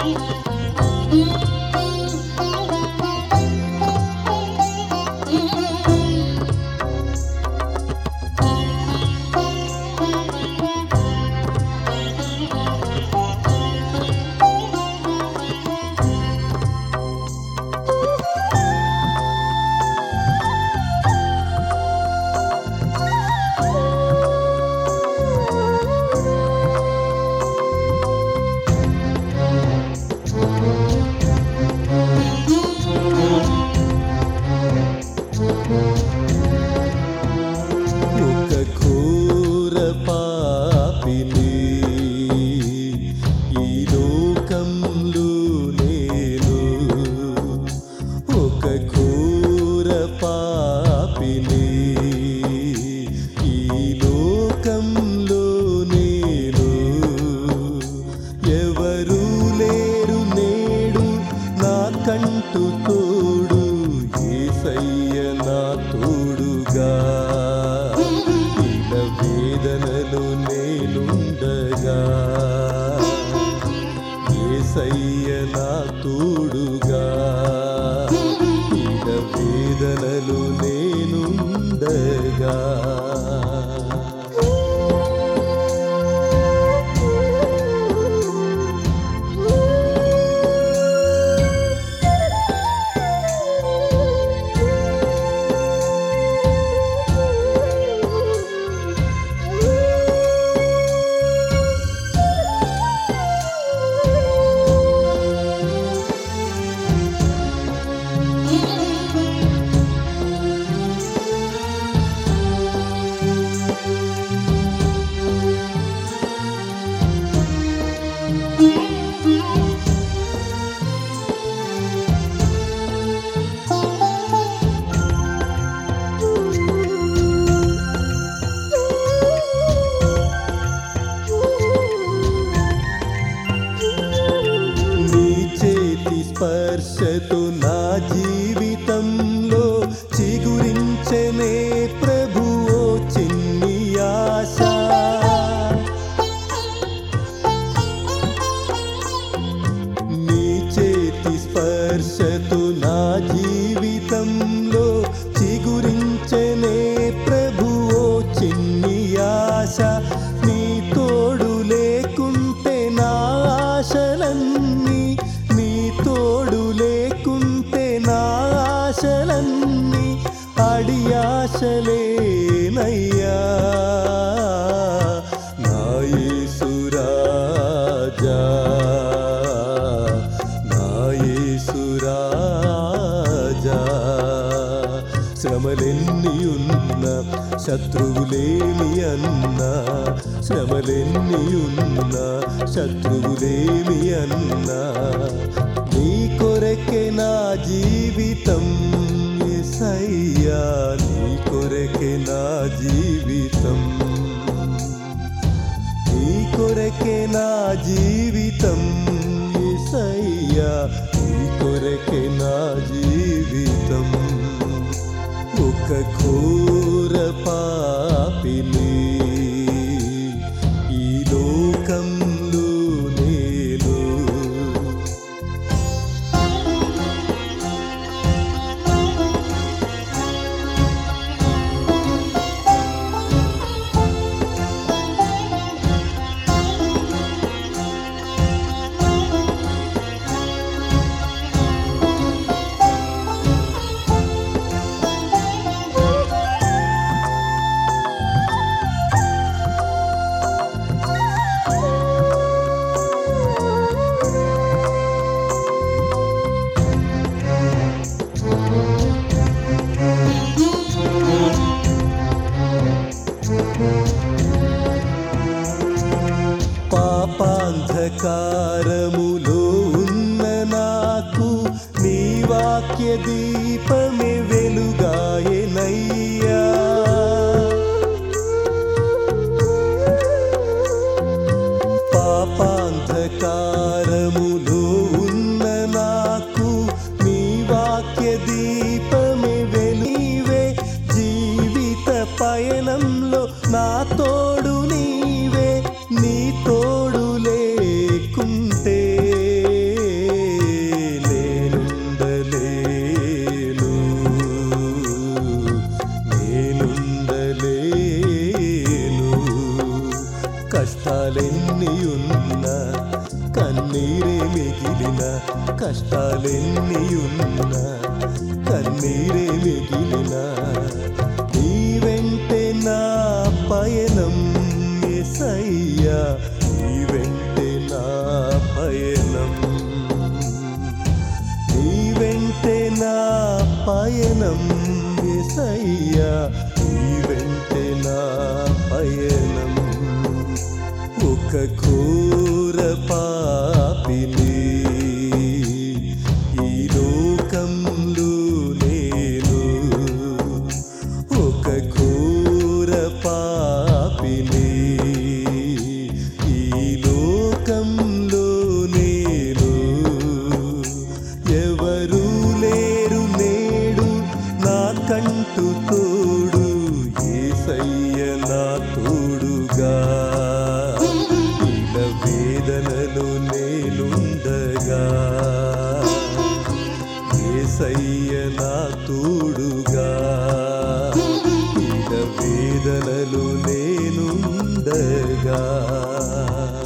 ఒక ఘోర పాపిని ఈ లోకంలో నేను ఒక ఘోర పాపిని ఈ లోకంలో నేను ఎవరు లేరు నేడు నాకంటూ తోడు ఏసయ్య నా తోడుగా ఇలా వేదనలు నేనుండగా ఏసయ్య నా తోడుగా ఇలా వేదనలు నేనుండగా నీ చేతి స్పర్శతో నా జీవితంలో చిగురించనే ప్రభువో చిన్ని ఆశ నీ చేతి స్పర్శతో నా జీవితంలో చిగురించనే ప్రభువో చిన్ని ఆశ నీ తోడు లేకుంటే నా ఆశలన్నీ నీ తోడు లేకుంటే నా ఆశలన్నీ అడి ఆశలేనయ్యా నా యేసురాజా నా యేసురాజా శ్రమలెన్ని ఉన్న శత్రువులేమి అన్నా శ్రమలెన్ని ఉన్న శత్రువులేమి అన్నా నీ కొరకే నా జీవితం ఎసయ్యా నీ కొరకే నా జీవితం నీ కొరకే నా జీవితం ఎసయ్యా నీ కొరకే నా జీవితం ఒక ఘోర పాపిని ఈ లోకంలో నేను పాపాంధకారములో ఉన్న నాకు నీ వాక్య దీపమే వెలుగాయనయ్యా పాపాంధకారములో ఉన్న నాకు నీ వాక్య దీపమే వెలివే జీవిత పయనంలో నా తోడు నీవే నీ తోడు లేకుండా కష్టాలెన్ని ఉన్నా కన్నీరే మిగిలిన కష్టాలెన్ని ఉన్నా కన్నీరే మిగిలిన నీ వెంటే నా పయనం ఎసయ్యా నీ వెంటే నా పయనం నీ వెంటే నా పయనం ఎసయ్యా నీ వెంటే నా పయనం ఒక ఘోర పాపిని ఈ లోకంలో నేను ఒక ఘోర పాపిని ఈ లోకంలో నేను ఎవరు లేరు నేడు నా కంటు తోడు ఏసయ్య నా తోడుగా ఇలా వేదనలు నేనుండగా ఏసయ్య నా తోడుగా ఇలా వేదనలు నేనుండగా